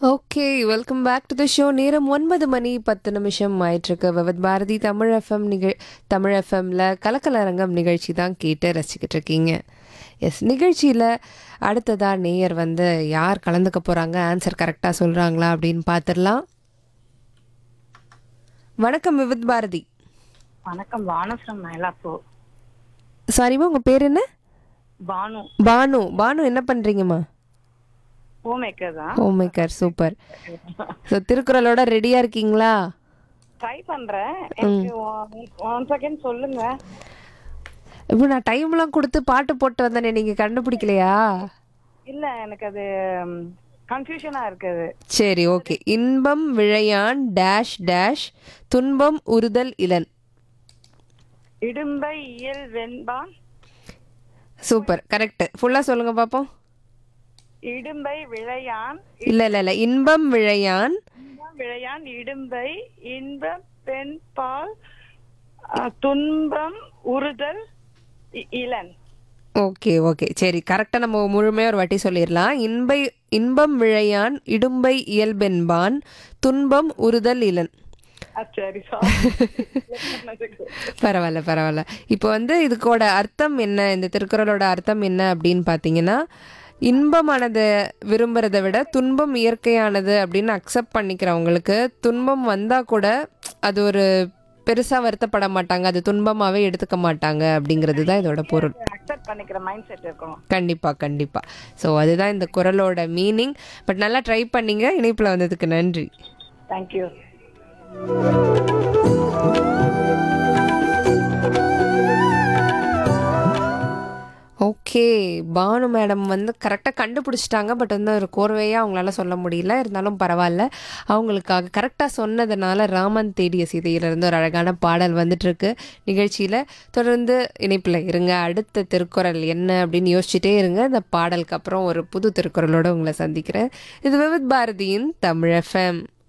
okay welcome back to the show நேரம் ஒன்பது மணி பத்து நிமிஷம் ஆயிட்டிருக்கு விவத் பாரதி தமிழ் எஃப்எம் நிகழ் தமிழ் எஃப்எம்ல கலக்கலரங்கம் நிகழ்ச்சி தான் கேட்டு ரசிக்கிட்டு இருக்கீங்க எஸ் நிகழ்ச்சியில் அடுத்ததா நேயர் வந்து யார் கலந்துக்க போகிறாங்க ஆன்சர் கரெக்டாக சொல்கிறாங்களா அப்படின்னு பார்த்துடலாம் வணக்கம் விவித் பாரதி வணக்கம் பானு ஃப்ரம் மயிலாப்பூர் சாரிம்மா உங்கள் பேர் என்ன பானு பானு பானு என்ன பண்ணுறீங்கம்மா ஹோம் மேக்கர் தான் ஹோம் மேக்கர் சூப்பர் ஸோ திருக்குறளோட ரெடியாக இருக்கீங்களா ட்ரை பண்றேன் எனக்கு ஒன் செகண்ட் சொல்லுங்க இப்போ நான் டைம்லாம் கொடுத்து பாட்டு போட்டு வந்தேனே நீங்கள் கண்டுபிடிக்கலையா இல்ல எனக்கு அது கன்ஃபியூஷனா இருக்குது சரி ஓகே இன்பம் விழையான் டேஷ் டேஷ் துன்பம் உறுதல் இளன் இடும்பை இயல் வெண்பான் சூப்பர் கரெக்ட் ஃபுல்லாக சொல்லுங்க பார்ப்போம் இடும்பை விளையான் இல்லை இல்லை இல்லை இன்பம் விழையான் இன்பம் விளையான் இடும்பை இன்பம் பெண் பால் அஹ், துன்பம் உறுதல் இ- இளன் ஓகே ஓகே சரி கரெக்டாக நம்ம முழுமையாக ஒரு வாட்டி சொல்லிடலாம் இன்பை இன்பம் விழையான் இடும்பை இயல்பென்பான் துன்பம் உறுதல் இளன் அஹ், சரி பரவாயில்ல பரவாயில்ல இப்போ வந்து இதுக்கோட அர்த்தம் என்ன இந்த திருக்குறளோட அர்த்தம் என்ன அப்படின்னு பார்த்தீங்கன்னா இன்பமானதை விரும்புறதை விட துன்பம் இயற்கையானது அப்படின்னு அக்செப்ட் பண்ணிக்கிறவங்களுக்கு துன்பம் வந்தால் கூட அது ஒரு பெருசாக வருத்தப்பட மாட்டாங்க அது துன்பமாகவே எடுத்துக்க மாட்டாங்க அப்படிங்கிறது தான் இதோட பொருள் அக்செப்ட் பண்ணிக்கிற மைண்ட் செட் இருக்கணும் கண்டிப்பாக கண்டிப்பாக ஸோ அதுதான் இந்த குறளோட மீனிங் பட் நல்லா ட்ரை பண்ணீங்க இணைப்பில் வந்ததுக்கு நன்றி தேங்க்யூ ஓகே பானு மேடம் வந்து கரெக்டாக கண்டுபிடிச்சிட்டாங்க பட் வந்து ஒரு கோர்வையாக அவங்களால சொல்ல முடியல இருந்தாலும் பரவாயில்ல அவங்களுக்காக கரெக்டாக சொன்னதுனால ராமன் தேடிய சீதையிலிருந்து ஒரு அழகான பாடல் வந்துட்டுருக்கு நிகழ்ச்சியில் தொடர்ந்து இணைப்பில் இருங்க அடுத்த திருக்குறள் என்ன அப்படின்னு யோசிச்சுட்டே இருங்க இந்த பாடலுக்கு அப்புறம் ஒரு புது திருக்குறளோட உங்களை சந்திக்கிறேன் இது விவித் பாரதியின் தமிழ் எஃப்எம்